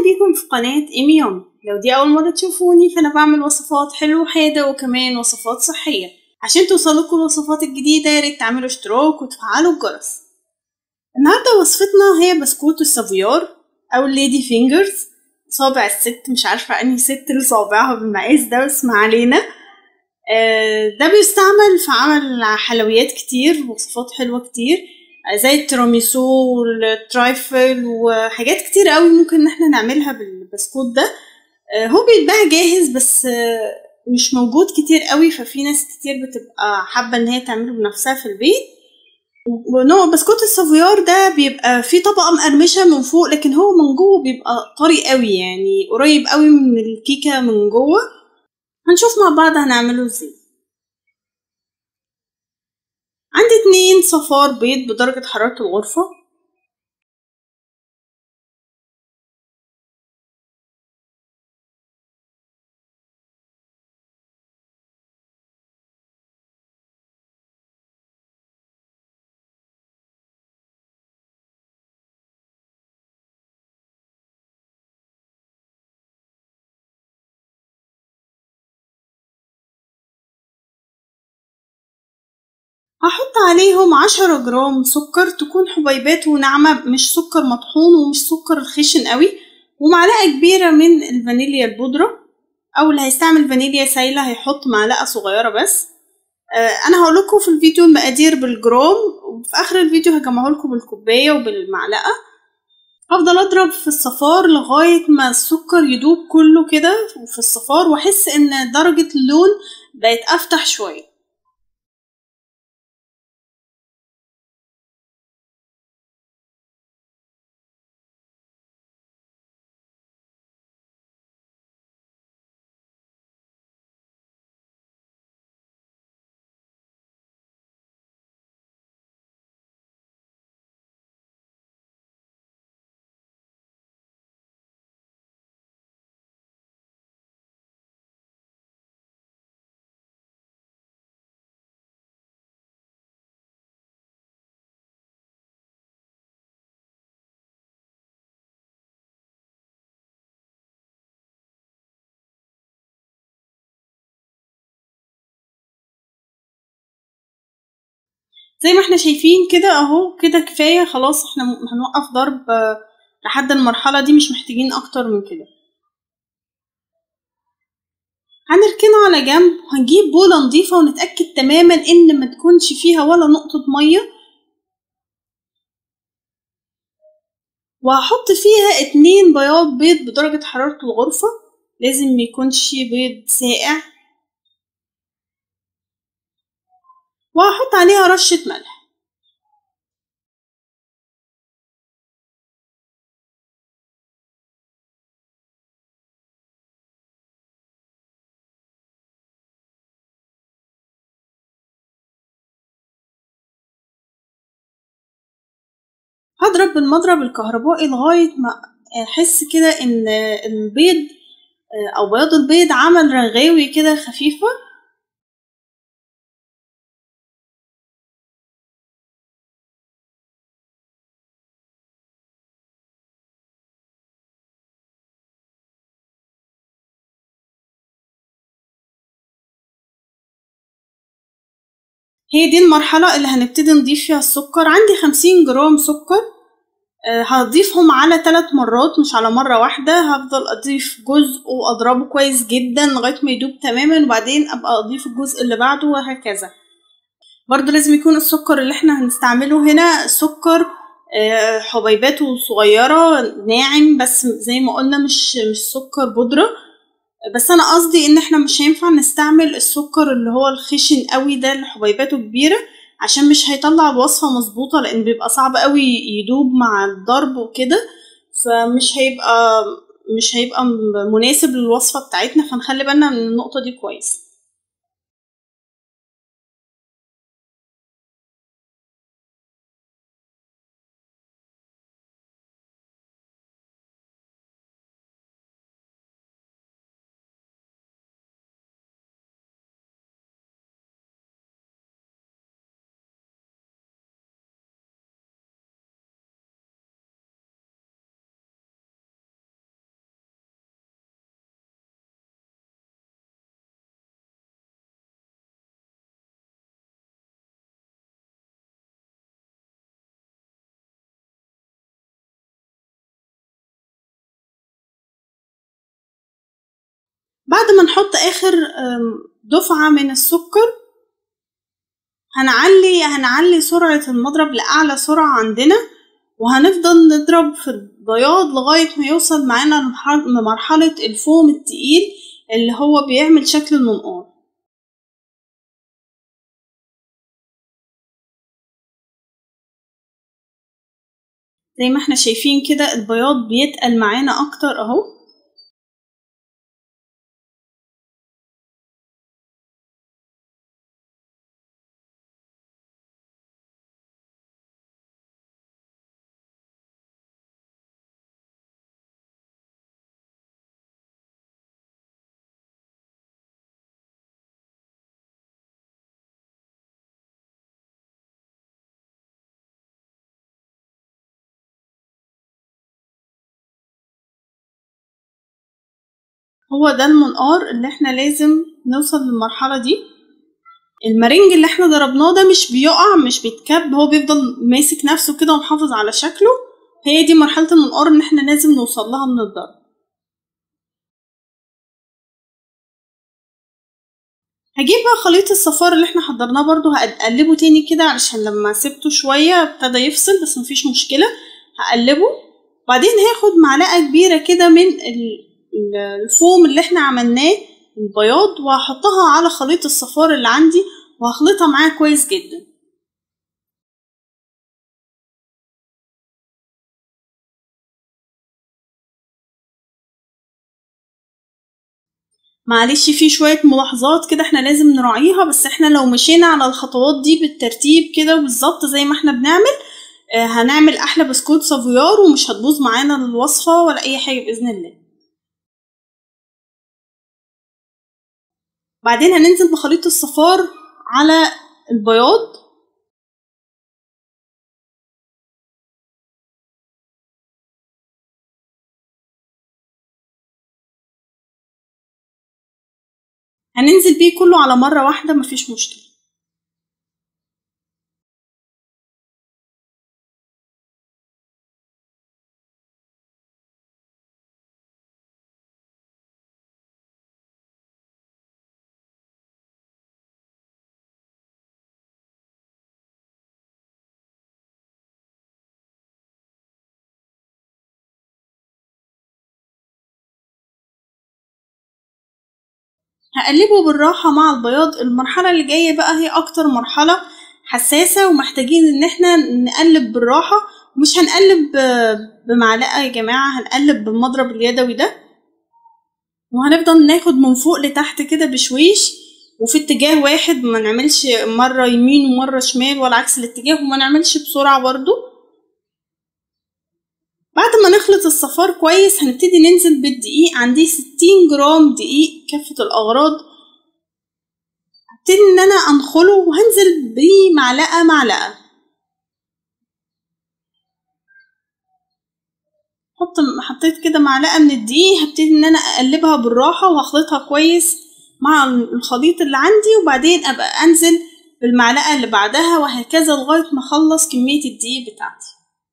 بيكم في قناة إيمي يومي لو دي أول مرة تشوفوني فأنا بعمل وصفات حلوة وحادة وكمان وصفات صحية عشان توصلكوا الوصفات الجديدة ياريت تعملوا اشتراك وتفعلوا الجرس النهاردة وصفتنا هي بسكوت السافيار أو الليدي فينجرز صابع الست مش عارفة أنهي ست اللي صابعها بالمقاس ده بس ما علينا آه، ده بيستعمل في عمل حلويات كتير وصفات حلوة كتير آه، زي التيراميسو والترايفل وحاجات كتير قوي ممكن ان احنا نعملها بالبسكوت ده آه، هو بيتباع جاهز بس مش موجود كتير قوي ففي ناس كتير بتبقى حابة ان هي تعمله بنفسها في البيت ونوع بسكوت السافيار ده بيبقى فيه طبقة مقرمشة من فوق لكن هو من جوه بيبقى طري قوي يعني قريب قوي من الكيكة من جوه هنشوف مع بعض هنعمله ازاي عندي اتنين صفار بيض بدرجة حرارة الغرفة هحط عليهم عشرة جرام سكر تكون حبيبات وناعمة مش سكر مطحون ومش سكر خشن قوي ومعلقة كبيرة من الفانيليا البودرة أو اللي هيستعمل فانيليا سايلة هيحط معلقة صغيرة بس آه أنا هقولكوا في الفيديو المقادير بالجرام وفي آخر الفيديو هجمعهولكوا بالكوباية وبالمعلقة هفضل أضرب في الصفار لغاية ما السكر يدوب كله كده في الصفار وأحس إن درجة اللون بقت أفتح شوية زي ما احنا شايفين كده اهو كده كفاية خلاص احنا هنوقف ضرب لحد المرحلة دي مش محتاجين اكتر من كده هنركنه على جنب وهنجيب بولة نضيفة ونتأكد تماما ان ما تكونش فيها ولا نقطة مية وهحط فيها اتنين بياض بيض بدرجة حرارة الغرفة لازم ميكونش بيض ساقع وهحط عليها رشة ملح هضرب بالمضرب الكهربائي لغاية ما أحس كده إن البيض أو بياض البيض عمل رغاوي كده خفيفة هي دي المرحلة اللي هنبتدي نضيف فيها السكر عندي خمسين جرام سكر أه هضيفهم على ثلاث مرات مش على مرة واحدة هفضل أضيف جزء وأضربه كويس جدا لغاية ما يدوب تماما وبعدين أبقى أضيف الجزء اللي بعده وهكذا برضو لازم يكون السكر اللي احنا هنستعمله هنا سكر أه حبيباته صغيرة ناعم بس زي ما قلنا مش مش سكر بودرة بس انا قصدي ان احنا مش هينفع نستعمل السكر اللي هو الخشن قوي ده اللي حبيباته كبيره عشان مش هيطلع الوصفه مظبوطه لان بيبقى صعب قوي يدوب مع الضرب وكده فمش هيبقى مش هيبقى مناسب للوصفه بتاعتنا فنخلي بالنا من النقطه دي كويس بعد ما نحط اخر دفعة من السكر هنعلي هنعلي سرعة المضرب لأعلى سرعة عندنا وهنفضل نضرب في البياض لغاية ما يوصل معانا لمرحلة الفوم التقيل اللي هو بيعمل شكل المنقار زي ما احنا شايفين كده البياض بيتقل معانا اكتر اهو هو ده المنقار اللي احنا لازم نوصل للمرحلة دي المارينج اللي احنا ضربناه ده مش بيقع مش بيتكب هو بيفضل ماسك نفسه كده ومحافظ على شكله هي دي مرحلة المنقار ان احنا لازم نوصل لها من الضرب هجيب بقى خليط الصفار اللي احنا حضرناه برضو هقلبه تاني كده علشان لما سبته شوية ابتدى يفصل بس مفيش مشكلة هقلبه بعدين هاخد معلقة كبيرة كده من الفوم اللي احنا عملناه البياض وهحطها على خليط الصفار اللي عندي وهخلطها معاه كويس جدا معلش في شوية ملاحظات كده احنا لازم نراعيها بس احنا لو مشينا على الخطوات دي بالترتيب كده بالظبط زي ما احنا بنعمل اه هنعمل احلى بسكوت سافويار ومش هتبوظ معانا الوصفة ولا اي حاجة بإذن الله بعدين هننزل بخليط الصفار على البياض هننزل بيه كله على مرة واحدة مفيش مشكلة هقلبه بالراحة مع البياض المرحلة اللي جاية بقى هي أكتر مرحلة حساسة ومحتاجين إن احنا نقلب بالراحة مش هنقلب بمعلقة يا جماعة هنقلب بالمضرب اليدوي ده وهنفضل ناخد من فوق لتحت كده بشويش وفي اتجاه واحد ما نعملش مرة يمين ومرة شمال ولا عكس الاتجاه وما نعملش بسرعة برضو بعد ما نخلط الصفار كويس هنبتدي ننزل بالدقيق عندي ستين جرام دقيق كافة الأغراض هبتدي إن أنا أنخله وهنزل بيه معلقة معلقة حط حطيت كده معلقة من الدقيق هبتدي إن أنا أقلبها بالراحة وهخلطها كويس مع الخليط اللي عندي وبعدين أبقى أنزل بالمعلقة اللي بعدها وهكذا لغاية ما أخلص كمية الدقيق بتاعتي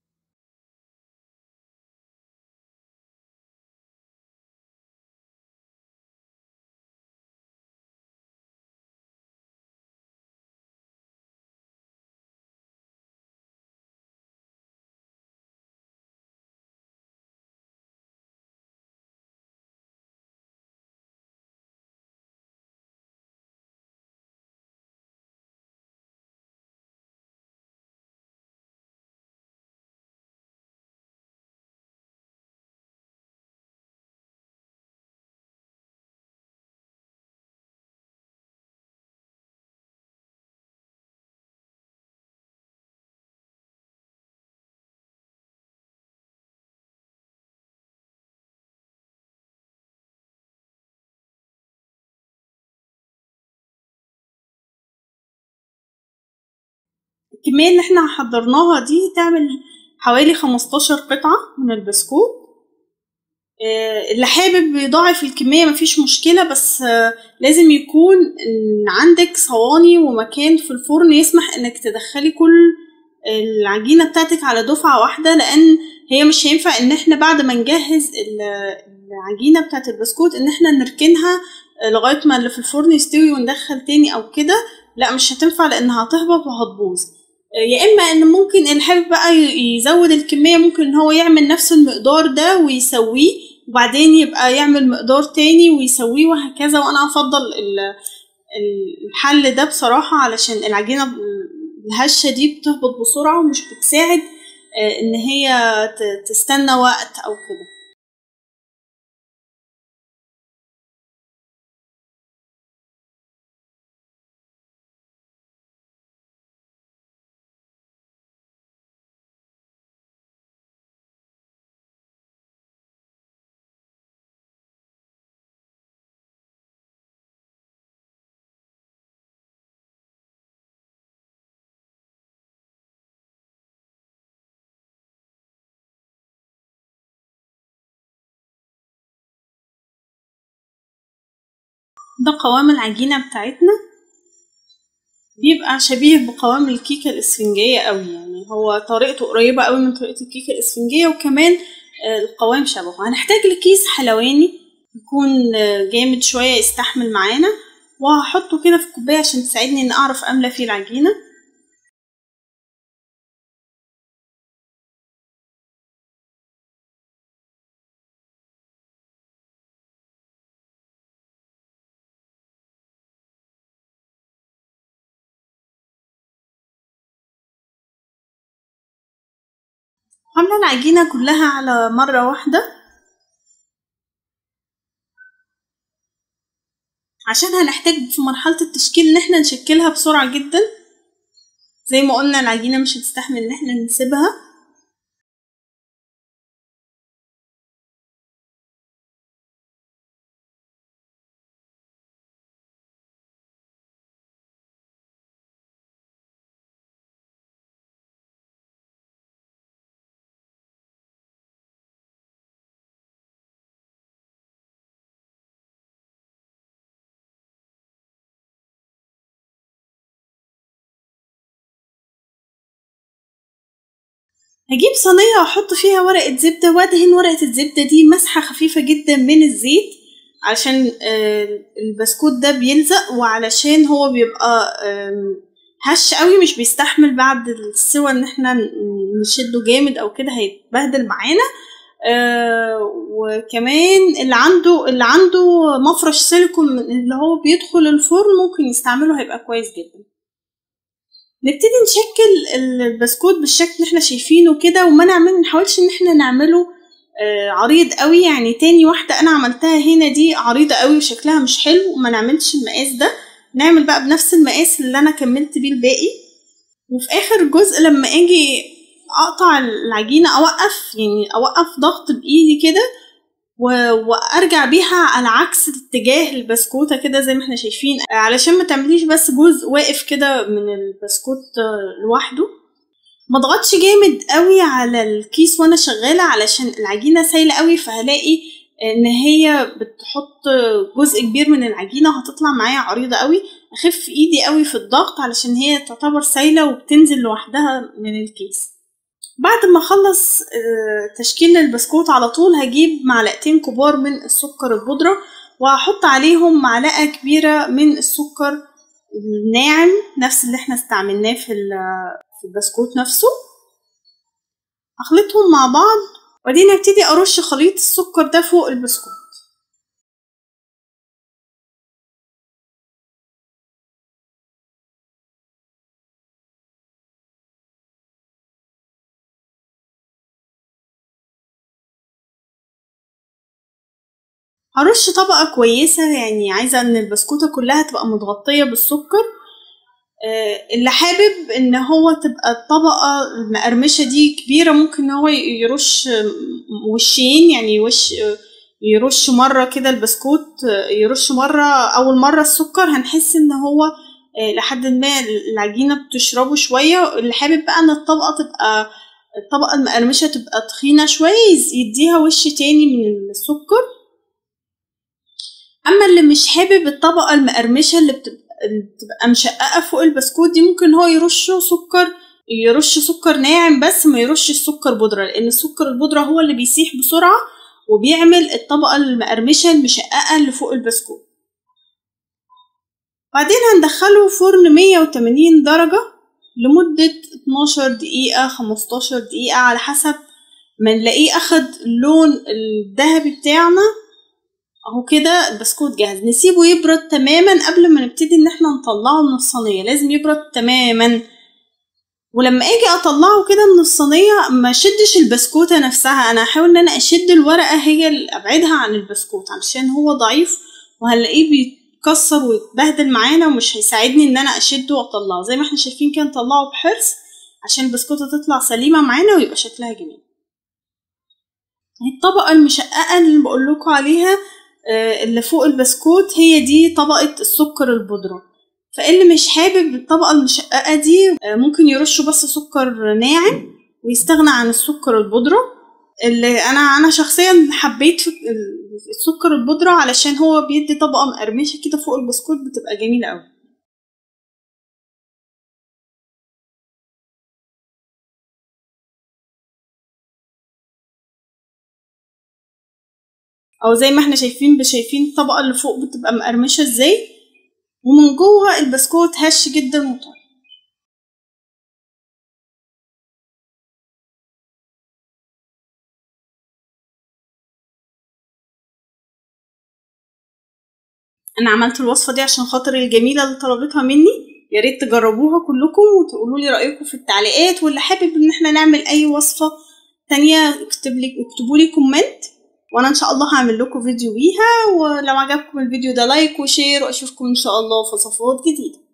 الكمية اللي احنا حضرناها دي تعمل حوالي خمستاشر قطعة من البسكوت اللي حابب يضاعف الكمية مفيش مشكلة بس لازم يكون عندك صواني ومكان في الفرن يسمح انك تدخلي كل العجينة بتاعتك على دفعة واحدة لان هي مش هينفع ان احنا بعد ما نجهز العجينة بتاعت البسكوت ان احنا نركنها لغاية ما اللي في الفرن يستوي وندخل تاني او كده لا مش هتنفع لانها هتهبط وهتبوظ يا اما ان ممكن اللي حابب بقى يزود الكميه ممكن ان هو يعمل نفس المقدار ده ويسويه وبعدين يبقى يعمل مقدار تاني ويسويه وهكذا وانا افضل الحل ده بصراحه علشان العجينه الهشه دي بتهبط بسرعه ومش بتساعد ان هي تستنى وقت او كده ده قوام العجينة بتاعتنا بيبقى شبيه بقوام الكيكة الإسفنجية قوي يعني هو طريقته قريبة قوي من طريقة الكيكة الإسفنجية وكمان القوام شبهه هنحتاج لكيس حلواني يكون جامد شوية يستحمل معانا وهحطه كده في كوباية عشان تساعدني إن أعرف أملى فيه العجينة عاملة العجينة كلها على مرة واحدة عشان هنحتاج في مرحلة التشكيل ان احنا نشكلها بسرعة جدا زي ما قلنا العجينة مش هتستحمل ان احنا نسيبها هجيب صينية واحط فيها ورقة زبدة وادهن ورقة الزبدة دي مسحة خفيفة جدا من الزيت علشان البسكوت ده بيلزق وعلشان هو بيبقى هش قوي مش بيستحمل بعد السوا ان احنا نشده جامد او كده هيتبهدل معانا وكمان اللي عنده اللي عنده مفرش سيليكون اللي هو بيدخل الفرن ممكن يستعمله هيبقى كويس جدا نبتدي نشكل البسكوت بالشكل اللي احنا شايفينه كده وما نعمل نحاولش ان احنا نعمله عريض قوي يعني تاني واحدة انا عملتها هنا دي عريضة قوي وشكلها مش حلو وما نعملش المقاس ده نعمل بقى بنفس المقاس اللي انا كملت بيه الباقي وفي اخر جزء لما اجي اقطع العجينة اوقف يعني اوقف ضغط بايدي كده وارجع بيها على عكس اتجاه البسكوته كده زي ما احنا شايفين علشان ما تعمليش بس جزء واقف كده من البسكوت لوحده ما اضغطش جامد قوي على الكيس وانا شغاله علشان العجينه سايله قوي فهلاقي ان هي بتحط جزء كبير من العجينه هتطلع معايا عريضه قوي اخف ايدي قوي في الضغط علشان هي تعتبر سايله وبتنزل لوحدها من الكيس بعد ما اخلص تشكيل البسكوت على طول هجيب معلقتين كبار من السكر البودرة وهحط عليهم معلقة كبيرة من السكر الناعم نفس اللي احنا استعملناه في في البسكوت نفسه اخلطهم مع بعض وبعدين ابتدي ارش خليط السكر ده فوق البسكوت هرش طبقة كويسة يعني عايزة ان البسكوتة كلها تبقى متغطية بالسكر اللي حابب ان هو تبقى الطبقة المقرمشة دي كبيرة ممكن ان هو يرش وشين يعني وش يرش مرة كده البسكوت يرش مرة أول مرة السكر هنحس ان هو لحد ما العجينة بتشربه شوية اللي حابب بقى ان الطبقة تبقى الطبقة المقرمشة تبقى تخينة شوية يديها وش تاني من السكر اما اللي مش حابب الطبقه المقرمشه اللي بتبقى, اللي بتبقى مشققه فوق البسكوت دي ممكن هو يرشه سكر يرش سكر ناعم بس ما يرش السكر بودرة لأن السكر البودرة هو اللي بيسيح بسرعة وبيعمل الطبقة المقرمشة المشققة اللي فوق البسكوت بعدين هندخله فرن مية وتمانين درجة لمدة اتناشر دقيقة خمستاشر دقيقة على حسب ما نلاقيه أخد اللون الذهبي بتاعنا اهو كده البسكوت جاهز نسيبه يبرد تماما قبل ما نبتدي ان احنا نطلعه من الصينية لازم يبرد تماما ولما اجي اطلعه كده من الصينية ما شدش البسكوتة نفسها انا هحاول ان انا اشد الورقة هي اللي ابعدها عن البسكوت علشان هو ضعيف وهنلاقيه بيتكسر ويتبهدل معانا ومش هيساعدني ان انا اشده واطلعه زي ما احنا شايفين كده نطلعه بحرص عشان البسكوتة تطلع سليمة معانا ويبقى شكلها جميل الطبقة المشققة اللي بقولكوا عليها اللي فوق البسكوت هي دي طبقة السكر البودرة فاللي مش حابب الطبقة المشققة دي ممكن يرشوا بس سكر ناعم ويستغنى عن السكر البودرة اللي انا انا شخصيا حبيت السكر البودرة علشان هو بيدي طبقة مقرمشة كده فوق البسكوت بتبقى جميلة اوي او زي ما احنا شايفين شايفين الطبقة اللي فوق بتبقى مقرمشة ازاي ومن جوه البسكوت هش جدا وطري انا عملت الوصفة دي عشان خاطر الجميلة اللي طلبتها مني يا ريت تجربوها كلكم وتقولوا لي رأيكم في التعليقات واللي حابب ان احنا نعمل اي وصفة تانية اكتب لي اكتبوا لي كومنت وانا ان شاء الله هعمل لكم فيديو بيها ولو عجبكم الفيديو ده لايك وشير واشوفكم ان شاء الله في وصفات جديده